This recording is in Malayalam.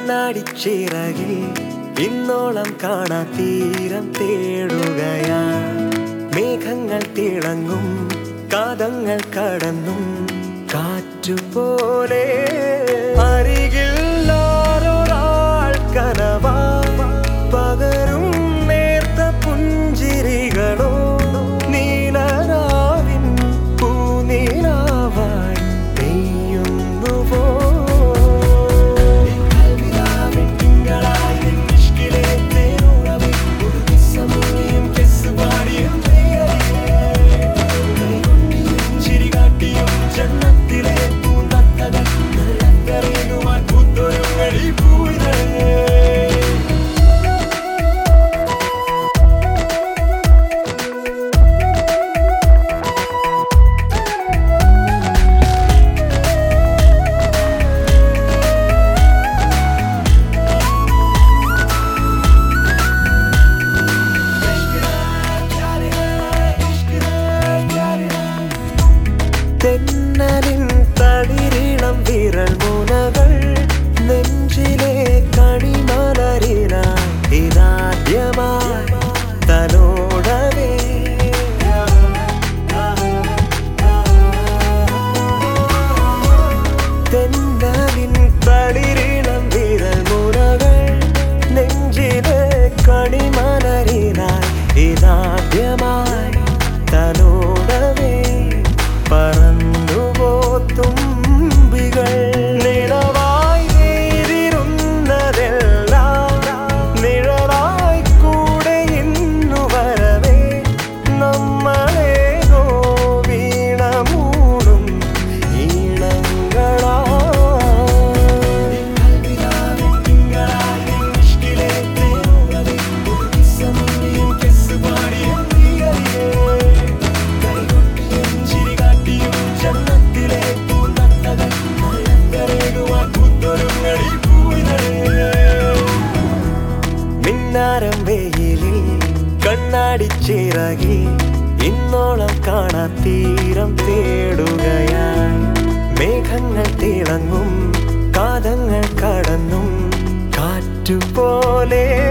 കണ്ണാടിച്ചിറകിൽ ഇന്നോളം കാണാ തീരം തേടുകയാ മേഘങ്ങൾ തിളങ്ങും കാതങ്ങൾ കടന്നും കാറ്റുപോലെ അരികിൽ ആരൊരാൾ കനവാ പകരും നേർത്ത പുഞ്ചിരികളോ നീലരാവിൻ പൂനീലാവായി പെയ്യുന്നുവോ ജന്മത്തിലെ പൂന്തത്തകൾ നല്ലറിയുവാൻ പൂത്തൊരുങ്ങടി പൂയിതഴേ തെന്നലിൻ തളിരിളം വിരൽ മുനകൾ നെഞ്ചിലെ കണിമലരിനായി ഇതാദ്യമായി തലോടവേ തെന്നലിൻ തളിരിളം വിരൽ മുനകൾ നെഞ്ചിലെ കണിമലരിനായി ഇതാദ്യമായി തലോടവേ പറന്നുവോ തുമ്പികൾ നിലവായി നേരിരുന്നതെല്ലാം നിഴലായി കൂടെ ഇന്നു വരവേ നമ്മളേതോ വീണമൂടും ഈണങ്ങളാ ജന്മത്തിലെ പൂന്തത്തകൾ നല്ലറിയുവാൻ പൂത്തൊരുങ്ങടി പൂയിതഴേ മിന്നാരം വെയിലിൽ കണ്ണാടിച്ചിറകിൽ ഇന്നോളം കാണാ തീരം തേടുകയായി മേഘങ്ങൾ തിളങ്ങും കാതങ്ങൾ കടന്നും കാറ്റുപോലെ